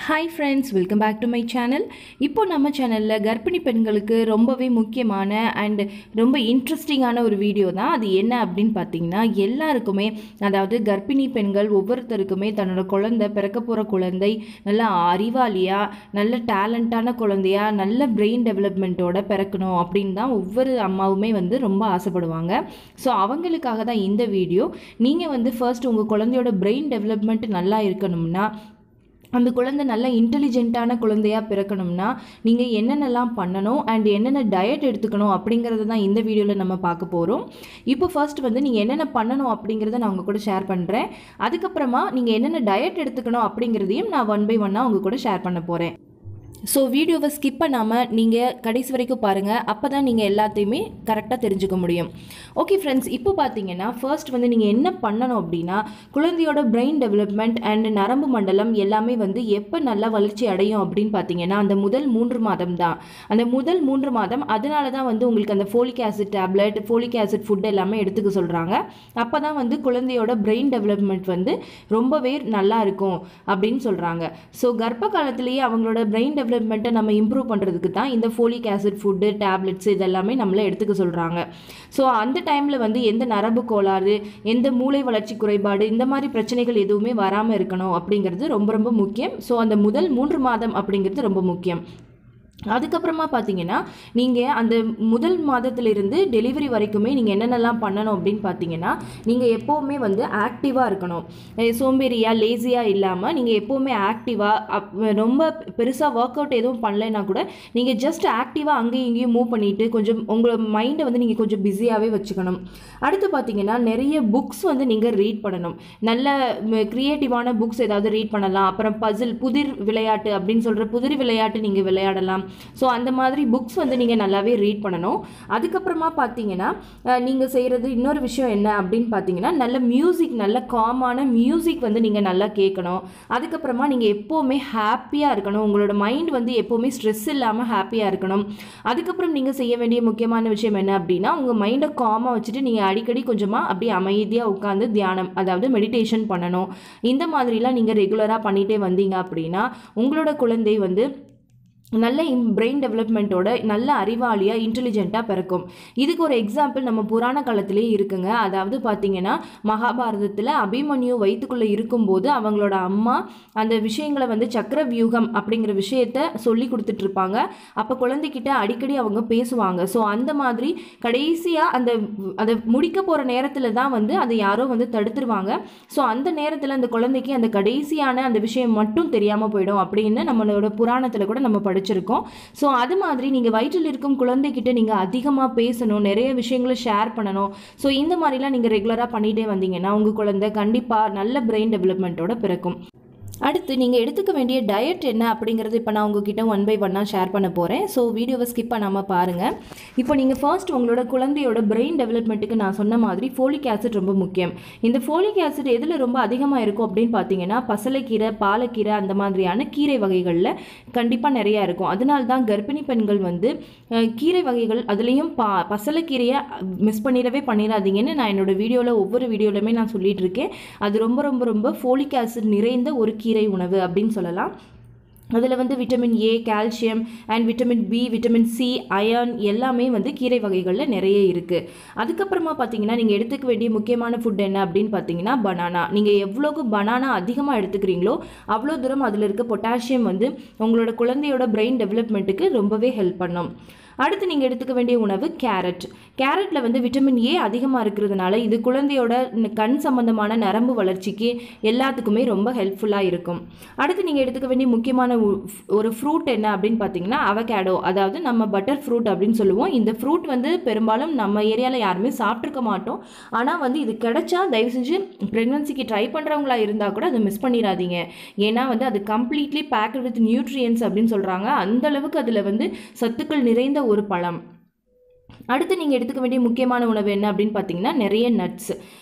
hi friends welcome back to my channel இப்போ நம்ம சேனலில் கர்ப்பிணி பெண்களுக்கு ரொம்பவே முக்கியமான அண்ட் ரொம்ப இன்ட்ரெஸ்டிங்கான ஒரு வீடியோ தான் அது என்ன அப்படின்னு பார்த்தீங்கன்னா எல்லாருக்குமே அதாவது கர்ப்பிணி பெண்கள் ஒவ்வொருத்தருக்குமே தன்னோட குழந்தை பிறக்க போகிற குழந்தை நல்ல அறிவாளியாக நல்ல டேலண்டான குழந்தையா நல்ல பிரெயின் டெவலப்மெண்ட்டோட பிறக்கணும் அப்படின்னு தான் ஒவ்வொரு அம்மாவுமே வந்து ரொம்ப ஆசைப்படுவாங்க ஸோ அவங்களுக்காக தான் இந்த வீடியோ நீங்கள் வந்து ஃபர்ஸ்ட் உங்கள் குழந்தையோட பிரெயின் டெவலப்மெண்ட் நல்லா இருக்கணும்னா அந்த குழந்தை நல்ல இன்டெலிஜென்ட்டான குழந்தையாக பிறக்கணும்னா நீங்கள் என்னென்னலாம் பண்ணணும் அண்ட் என்னென்ன டயட் எடுத்துக்கணும் அப்படிங்கிறத தான் இந்த வீடியோவில் நம்ம பார்க்க போகிறோம் இப்போ ஃபர்ஸ்ட் வந்து நீங்கள் என்னென்ன பண்ணணும் அப்படிங்கிறத நான் உங்கள் கூட ஷேர் பண்ணுறேன் அதுக்கப்புறமா நீங்கள் என்னென்ன டயட் எடுத்துக்கணும் அப்படிங்கிறதையும் நான் ஒன் பை ஒன்னாக உங்கள் கூட ஷேர் பண்ண போகிறேன் ஸோ வீடியோவை ஸ்கிப் பண்ணாமல் நீங்கள் கடைசி வரைக்கும் பாருங்கள் அப்போ தான் நீங்கள் எல்லாத்தையுமே கரெக்டாக தெரிஞ்சுக்க முடியும் ஓகே ஃப்ரெண்ட்ஸ் இப்போ பார்த்தீங்கன்னா ஃபர்ஸ்ட் வந்து நீங்கள் என்ன பண்ணணும் அப்படின்னா குழந்தையோட பிரெயின் டெவலப்மெண்ட் அண்ட் நரம்பு மண்டலம் எல்லாமே வந்து எப்போ நல்லா வளர்ச்சி அடையும் அப்படின்னு பார்த்தீங்கன்னா அந்த முதல் மூன்று மாதம் தான் அந்த முதல் மூன்று மாதம் அதனால தான் வந்து உங்களுக்கு அந்த folic acid tablet folic acid food எல்லாமே எடுத்துக்க சொல்கிறாங்க அப்போ தான் வந்து குழந்தையோட பிரெயின் டெவலப்மெண்ட் வந்து ரொம்பவே நல்லா இருக்கும் அப்படின்னு சொல்கிறாங்க ஸோ கர்ப்ப காலத்திலேயே அவங்களோட பிரெயின் டெவலப்மெண்ட்டை நம்ம இம்ப்ரூவ் பண்ணுறதுக்கு தான் இந்த ஃபோலிக் ஆசிட் ஃபுட்டு டேப்லெட்ஸ் இதெல்லாமே நம்மளை எடுத்துக்க சொல்கிறாங்க ஸோ அந்த டைமில் வந்து எந்த நரம்பு கோளாறு எந்த மூளை வளர்ச்சி குறைபாடு இந்த மாதிரி பிரச்சனைகள் எதுவுமே வராமல் இருக்கணும் அப்படிங்கிறது ரொம்ப ரொம்ப முக்கியம் ஸோ அந்த முதல் மூன்று மாதம் அப்படிங்கிறது ரொம்ப முக்கியம் அதுக்கப்புறமா பார்த்தீங்கன்னா நீங்கள் அந்த முதல் மாதத்திலிருந்து டெலிவரி வரைக்குமே நீங்கள் என்னென்னலாம் பண்ணணும் அப்படின்னு பார்த்தீங்கன்னா நீங்கள் எப்போவுமே வந்து ஆக்டிவாக இருக்கணும் அஹ் சோம்பேறியாக லேசியாக இல்லாமல் நீங்கள் எப்போவுமே ஆக்டிவாக ரொம்ப பெருசாக ஒர்க் அவுட் எதுவும் பண்ணலைன்னா கூட நீங்கள் ஜஸ்ட் ஆக்டிவாக அங்கேயும் இங்கேயும் மூவ் பண்ணிவிட்டு கொஞ்சம் உங்களோட மைண்டை வந்து நீங்கள் கொஞ்சம் பிஸியாகவே வச்சுக்கணும் அடுத்து பார்த்தீங்கன்னா நிறைய புக்ஸ் வந்து நீங்கள் ரீட் பண்ணணும் நல்ல க்ரியேட்டிவான புக்ஸ் ஏதாவது ரீட் பண்ணலாம் அப்புறம் பசில் புதிர் விளையாட்டு அப்படின்னு சொல்கிற புதிர் விளையாட்டு நீங்கள் விளையாடலாம் ஸோ அந்த மாதிரி புக்ஸ் வந்து நீங்கள் நல்லாவே ரீட் பண்ணணும் அதுக்கப்புறமா பார்த்தீங்கன்னா நீங்கள் செய்கிறது இன்னொரு விஷயம் என்ன அப்படின்னு பார்த்தீங்கன்னா நல்ல மியூசிக் நல்ல காமான மியூசிக் வந்து நீங்கள் நல்லா கேட்கணும் அதுக்கப்புறமா நீங்கள் எப்போவுமே ஹாப்பியாக இருக்கணும் உங்களோட மைண்ட் வந்து எப்போவுமே ஸ்ட்ரெஸ் இல்லாமல் ஹாப்பியாக இருக்கணும் அதுக்கப்புறம் நீங்கள் செய்ய வேண்டிய முக்கியமான விஷயம் என்ன அப்படின்னா உங்கள் மைண்டை காமாக வச்சுட்டு நீங்கள் அடிக்கடி கொஞ்சமாக அப்படியே அமைதியாக உட்காந்து தியானம் அதாவது மெடிடேஷன் பண்ணணும் இந்த மாதிரிலாம் நீங்கள் ரெகுலராக பண்ணிகிட்டே வந்தீங்க அப்படின்னா உங்களோட குழந்தை வந்து நல்ல பிரெயின் டெவலப்மெண்ட்டோட நல்ல அறிவாளியாக இன்டெலிஜென்ட்டாக பிறக்கும் இதுக்கு ஒரு எக்ஸாம்பிள் நம்ம புராண காலத்திலே இருக்குங்க அதாவது பார்த்தீங்கன்னா மகாபாரதத்தில் அபிமன்யு வயிற்றுக்குள்ளே இருக்கும்போது அவங்களோட அம்மா அந்த விஷயங்களை வந்து சக்கர வியூகம் அப்படிங்கிற விஷயத்த சொல்லி கொடுத்துட்டு இருப்பாங்க அப்போ குழந்தைகிட்ட அடிக்கடி அவங்க பேசுவாங்க ஸோ அந்த மாதிரி கடைசியாக அந்த அதை முடிக்க போகிற நேரத்தில் தான் வந்து அதை யாரோ வந்து தடுத்துருவாங்க ஸோ அந்த நேரத்தில் அந்த குழந்தைக்கு அந்த கடைசியான அந்த விஷயம் மட்டும் தெரியாமல் போயிடும் அப்படின்னு நம்மளோட புராணத்தில் கூட நம்ம படிச்சிருக்கோம் ஸோ அது மாதிரி நீங்கள் வயிற்றில் இருக்கும் குழந்தைகிட்ட நீங்கள் அதிகமாக பேசணும் நிறைய விஷயங்களை ஷேர் பண்ணணும் ஸோ இந்த மாதிரிலாம் நீங்கள் ரெகுலராக பண்ணிகிட்டே வந்தீங்கன்னா உங்கள் குழந்தை கண்டிப்பாக நல்ல பிரெயின் டெவலப்மெண்ட்டோட பிறக்கும் அடுத்து நீங்கள் எடுத்துக்க வேண்டிய டயட் என்ன அப்படிங்கிறது இப்போ நான் உங்ககிட்ட ஒன் பை ஒன்னாக ஷேர் பண்ண போகிறேன் ஸோ வீடியோவை ஸ்கிப் பண்ணாமல் பாருங்கள் இப்போ நீங்கள் ஃபர்ஸ்ட் உங்களோட குழந்தையோட பிரெயின் டெவலப்மெண்ட்டுக்கு நான் சொன்ன மாதிரி ஃபோலிக் ஆசிட் ரொம்ப முக்கியம் இந்த ஃபோலிக் ஆசிட் எதில் ரொம்ப அதிகமாக இருக்கும் அப்படின்னு பார்த்தீங்கன்னா பசலைக்கீரை பாலக்கீரை அந்த மாதிரியான கீரை வகைகளில் கண்டிப்பாக நிறையா இருக்கும் அதனால தான் கர்ப்பிணி பெண்கள் வந்து அஹ், கீரை வகைகள் அதுலேயும் பா பசலைக்கீரையை மிஸ் பண்ணிடவே பண்ணிடாதீங்கன்னு நான் என்னோட வீடியோவில் ஒவ்வொரு வீடியோலையுமே நான் சொல்லிட்டு இருக்கேன் அது ரொம்ப ரொம்ப ரொம்ப ஃபோலிக் ஆசிட் நிறைந்த ஒரு கீரை உணவு அப்படின்னு சொல்லலாம் அதில் வந்து vitamin A calcium and vitamin B vitamin C iron எல்லாமே வந்து கீரை வகைகளில் நிறைய இருக்குது அதுக்கப்புறமா பார்த்தீங்கன்னா நீங்கள் எடுத்துக்க வேண்டிய முக்கியமான ஃபுட் என்ன அப்படின்னு பார்த்தீங்கன்னா பனானா நீங்கள் எவ்வளோக்கு பனானா அதிகமாக எடுத்துக்கிறீங்களோ அவ்வளோ தூரம் அதில் இருக்க பொட்டாசியம் வந்து உங்களோட குழந்தையோட பிரெயின் டெவலப்மெண்ட்டுக்கு ரொம்பவே ஹெல்ப் பண்ணும் அடுத்து நீங்கள் எடுத்துக்க வேண்டிய உணவு கேரட் கேரட்டில் வந்து விட்டமின் ஏ அதிகமாக இருக்கிறதுனால இது குழந்தையோட ந- கண் சம்பந்தமான நரம்பு வளர்ச்சிக்கு எல்லாத்துக்குமே ரொம்ப ஹெல்ப்ஃபுல்லாக இருக்கும் அடுத்து நீங்கள் எடுத்துக்க வேண்டிய முக்கியமான உ- ஒரு ஃப்ரூட் என்ன அப்படின்னு பார்த்தீங்கன்னா அவகேடோ அதாவது நம்ம பட்டர் ஃப்ரூட் அப்படின்னு சொல்லுவோம் இந்த ஃப்ரூட் வந்து பெரும்பாலும் நம்ம ஏரியாவில் யாருமே சாப்பிட்ருக்க மாட்டோம் ஆனால் வந்து இது கிடைச்சா தயவு செஞ்சு ப்ரெக்னன்சிக்கு ட்ரை பண்ணுறவங்களா இருந்தால் கூட அதை மிஸ் பண்ணிடாதீங்க ஏன்னா வந்து அது கம்ப்ளீட்லி பேக்டு வித் நியூட்ரியன்ஸ் அப்படின்னு சொல்கிறாங்க அந்த அளவுக்கு அதில் வந்து சத்துக்கள் நிறைந்த ஒரு பழம் அடுத்து நீங்கள் எடுத்துக்க வேண்டிய முக்கியமான உணவு என்ன அப்படின்னு பார்த்தீங்கன்னா நிறைய நட்ஸ்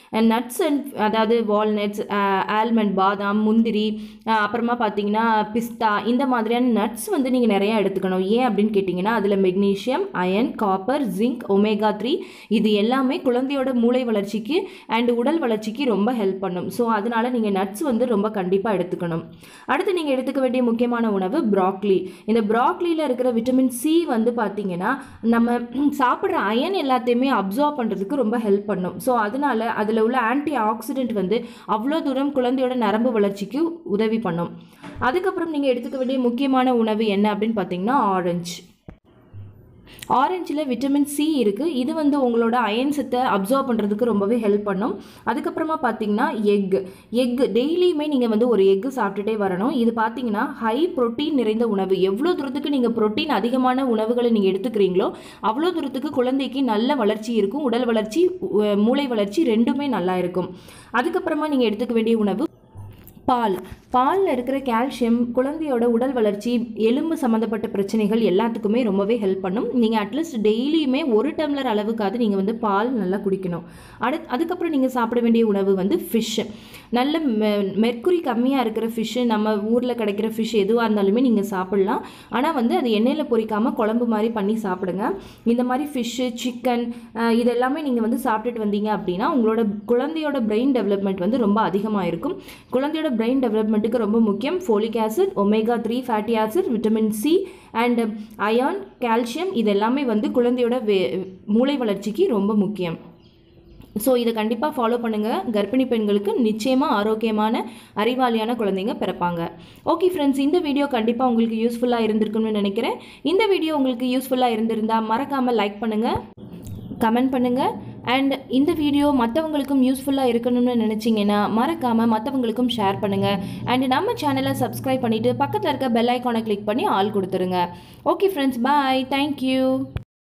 நட்ஸ் அண்ட் அதாவது வால்நட்ஸ் ஆல்மண்ட் பாதாம் முந்திரி அஹ் அப்புறமா பார்த்தீங்கன்னா பிஸ்தா இந்த மாதிரியான நட்ஸ் வந்து நீங்கள் நிறையா எடுத்துக்கணும் ஏன் அப்படின்னு கேட்டிங்கன்னா அதில் magnesium iron copper zinc omega three இது எல்லாமே குழந்தையோட மூளை வளர்ச்சிக்கு அண்ட் உடல் வளர்ச்சிக்கு ரொம்ப ஹெல்ப் பண்ணும் ஸோ அதனால் நீங்கள் நட்ஸ் வந்து ரொம்ப கண்டிப்பாக எடுத்துக்கணும் அடுத்து நீங்கள் எடுத்துக்க வேண்டிய முக்கியமான உணவு ப்ராக்லி இந்த ப்ராக்லியில் இருக்கிற விட்டமின் சி வந்து பார்த்தீங்கன்னா நம்ம சாப்பிட்ற அயன் எல்லாத்தையுமே அப்சார்ப் பண்ணுறதுக்கு ரொம்ப ஹெல்ப் பண்ணும் ஸோ அதனால அதில் உள்ள ஆன்டி ஆக்சிடென்ட் வந்து அவ்வளோ தூரம் குழந்தையோட நரம்பு வளர்ச்சிக்கு உதவி பண்ணும் அதுக்கப்புறம் நீங்கள் எடுத்துக்க வேண்டிய முக்கியமான உணவு என்ன அப்படின்னு பார்த்தீங்கன்னா ஆரஞ்சு ஆரஞ்சில் விட்டமின் சி இருக்குது இது வந்து உங்களோட அயன் சத்தை அப்சர்வ் பண்ணுறதுக்கு ரொம்பவே ஹெல்ப் பண்ணும் அதுக்கப்புறமா பார்த்தீங்கன்னா எக் எக் டெய்லியுமே நீங்கள் வந்து ஒரு எக்கு சாப்பிட்டுட்டே வரணும் இது பார்த்தீங்கன்னா ஹை புரோட்டீன் நிறைந்த உணவு எவ்வளோ தூரத்துக்கு நீங்கள் புரோட்டீன் அதிகமான உணவுகளை நீங்கள் எடுத்துக்கிறீங்களோ அவ்வளோ தூரத்துக்கு குழந்தைக்கு நல்ல வளர்ச்சி இருக்கும் உடல் வளர்ச்சி உ- மூளை வளர்ச்சி ரெண்டுமே நல்லா இருக்கும் அதுக்கப்புறமா நீங்கள் எடுத்துக்க வேண்டிய உணவு பால் பாலில் இருக்கிற கால்சியம் குழந்தையோட உடல் வளர்ச்சி எலும்பு சம்மந்தப்பட்ட பிரச்சனைகள் எல்லாத்துக்குமே ரொம்பவே ஹெல்ப் பண்ணும் நீங்கள் அட்லீஸ்ட் டெய்லியுமே ஒரு டம்ளர் அளவுக்காவது நீங்கள் வந்து பால் நல்லா குடிக்கணும் அடுத் அதுக்கப்புறம் நீங்கள் சாப்பிட வேண்டிய உணவு வந்து ஃபிஷ் நல்ல மெர்க்குரி கம்மியாக இருக்கிற ஃபிஷ்ஷு நம்ம ஊரில் கிடைக்கிற ஃபிஷ் எதுவாக இருந்தாலுமே நீங்கள் சாப்பிட்லாம் ஆனால் வந்து அது எண்ணெயில் பொரிக்காமல் குழம்பு மாதிரி பண்ணி சாப்பிடுங்க இந்த மாதிரி ஃபிஷ்ஷு சிக்கன் இதெல்லாமே நீங்கள் வந்து சாப்பிட்டுட்டு வந்தீங்க அப்படின்னா உங்களோட குழந்தையோட பிரெயின் டெவலப்மெண்ட் வந்து ரொம்ப அதிகமாக இருக்கும் குழந்தையோட பிரெயின் டெவலப்மெண்ட்டுக்கு ரொம்ப முக்கியம் folic acid omega three fatty acid vitamin C and iron calcium இது எல்லாமே வந்து குழந்தையோட வே மூளை வளர்ச்சிக்கு ரொம்ப முக்கியம் ஸோ இதை கண்டிப்பாக ஃபாலோ பண்ணுங்கள் கர்ப்பிணி பெண்களுக்கு நிச்சயமாக ஆரோக்கியமான அறிவாளியான குழந்தைங்க பிறப்பாங்க ஓகே ஃப்ரெண்ட்ஸ் இந்த வீடியோ கண்டிப்பாக உங்களுக்கு யூஸ்ஃபுல்லாக இருந்திருக்கும்னு நினைக்கிறேன் இந்த வீடியோ உங்களுக்கு யூஸ்ஃபுல்லாக இருந்திருந்தா மறக்காமல் லைக் பண்ணுங்கள் கமெண்ட் பண்ணுங்கள் அண்ட் இந்த வீடியோ மற்றவங்களுக்கும் யூஸ்ஃபுல்லாக இருக்கணும்னு நினச்சிங்கன்னா மறக்காமல் மற்றவங்களுக்கும் ஷேர் பண்ணுங்கள் அண்ட் நம்ம சேனலை சப்ஸ்கிரைப் பண்ணிவிட்டு பக்கத்தில் இருக்க பெல் ஐக்கானை கிளிக் பண்ணி ஆள் கொடுத்துருங்க ஓகே ஃப்ரெண்ட்ஸ் பாய் தேங்க்யூ